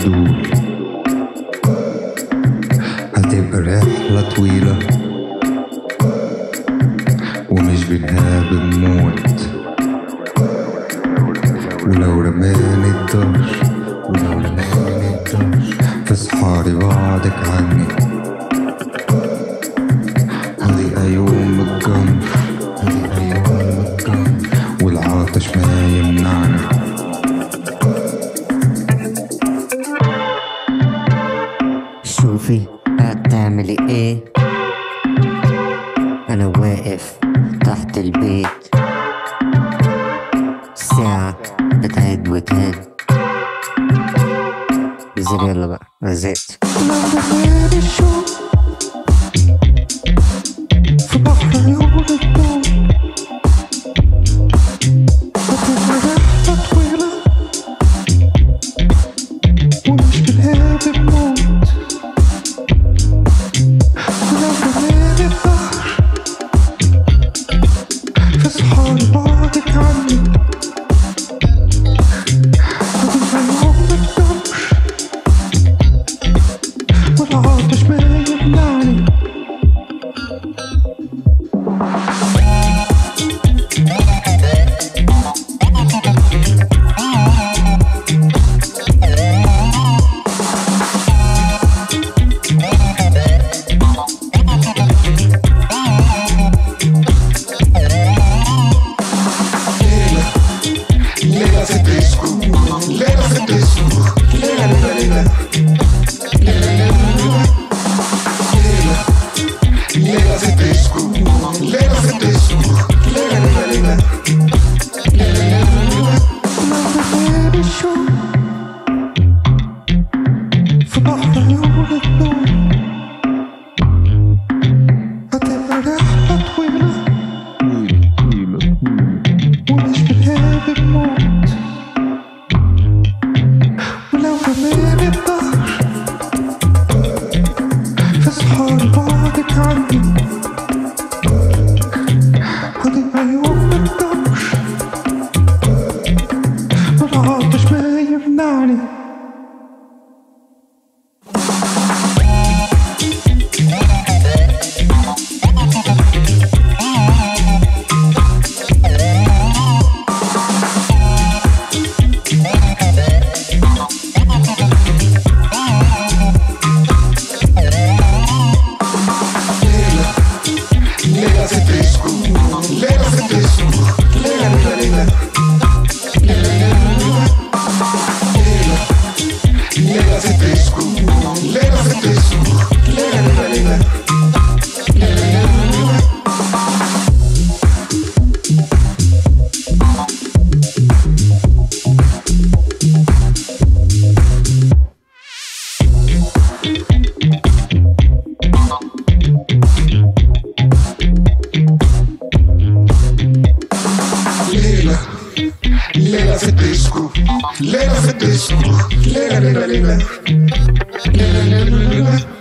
دول هتبقى رحلة طويلة ومش بنها بنموت ولو رماني الدهر ولو رماني الدهر في صحاري بعدك عني هذه أيام الجمر هذه أيام الجمر والعطش ما يمنعنا شوفي هتعملي ايه انا واقف تحت البيت الساعة بتعد وتهد انزلي يلا بقى أنا زهقت في بحر عيون الضوء هتبقى رحلة طويلة ومش بنها بنموت ولو رماني البحر في صحاري بعدك عني هتبقى يوم الدمر والعطش ما يمنعني Lela se disco, Lela se disco, Lela Lela Lela. Lela Lela Lela. Lela Lela se disco, Lela se disco, Lela Lela Lela. Lela Lela Lela. لما الشوق في بحر عيون الضوء هتبقى رحلة طويلة ومش بنها بنموت ولو رماني الدهر في صحاري بعدك عني هتبقى يوم الدمر والعطش ما يمنعني Lela se disco, Lela se disco, Lela Lela Lela. Lela Lela Lela. Lela Lela se disco, Lela se disco, Lela Lela Lela. Lela Lela Lela. Lela, Lela se disco, Lela se disco, Lela Lela Lela. Lela Lela Lela.